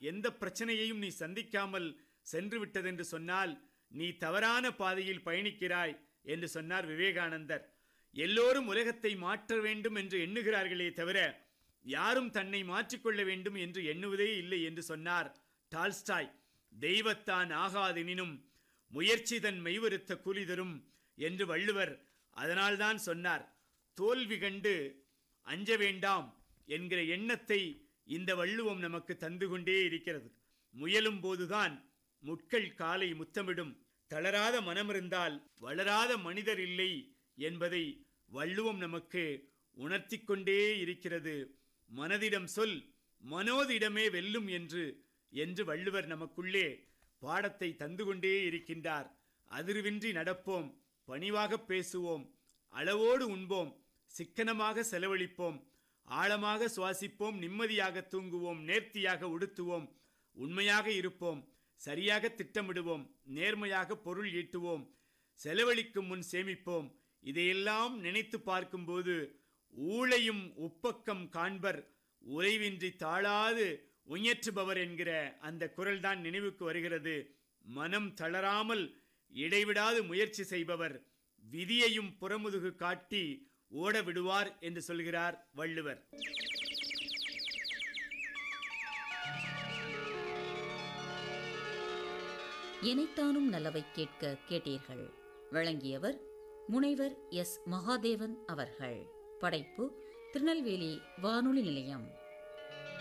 எந்த பிரச்சனையையும் நீ சந்திக்காமல் சென்று விட்டதென்று சொன்னால் நீ தவறான பாதையில் பயணிக்கிறாய் என்று சொன்னார் விவேகானந்தர் எல்லோரும் உலகத்தை மாற்ற வேண்டும் என்று எண்ணுகிறார்களே தவிர யாரும் தன்னை மாற்றிக்கொள்ள வேண்டும் என்று எண்ணுவதே இல்லை என்று சொன்னார் டால்ஸ்டாய் தெய்வத்தான் ஆகாதெனினும் முயற்சி தன் மெய்வருத்த கூலி தரும் என்று வள்ளுவர் அதனால்தான் சொன்னார் தோல்வி கண்டு அஞ்ச வேண்டாம் என்கிற எண்ணத்தை இந்த வள்ளுவம் நமக்கு தந்து கொண்டே இருக்கிறது முயலும் போதுதான் முட்கள் காலை முத்தமிடும் தளராத மனமிருந்தால் வளராத மனிதர் இல்லை என்பதை வள்ளுவம் நமக்கு உணர்த்திக் கொண்டே இருக்கிறது மனதிடம் சொல் மனோதிடமே வெல்லும் என்று என்று வள்ளுவர் நமக்குள்ளே பாடத்தை தந்து கொண்டே இருக்கின்றார் அதிர்வின்றி நடப்போம் பணிவாக பேசுவோம் அளவோடு உண்போம் சிக்கனமாக செலவழிப்போம் ஆழமாக சுவாசிப்போம் நிம்மதியாக தூங்குவோம் நேர்த்தியாக உடுத்துவோம் உண்மையாக இருப்போம் சரியாக திட்டமிடுவோம் நேர்மையாக பொருள் ஈட்டுவோம் செலவழிக்கும் முன் சேமிப்போம் இதையெல்லாம் நினைத்து பார்க்கும்போது ஊழையும் உப்பக்கம் காண்பர் உறைவின்றி தாழாது உயற்றுபவர் என்கிற அந்த குரல்தான் நினைவுக்கு வருகிறது மனம் தளராமல் இடைவிடாது முயற்சி செய்பவர் விதியையும் புறமுதுகு காட்டி ஓட விடுவார் என்று சொல்கிறார் வள்ளுவர் இணைத்தானும் நல்லவை கேட்க கேட்டீர்கள் வழங்கியவர் முனைவர் எஸ் மகாதேவன் அவர்கள் படைப்பு திருநெல்வேலி வானொலி நிலையம்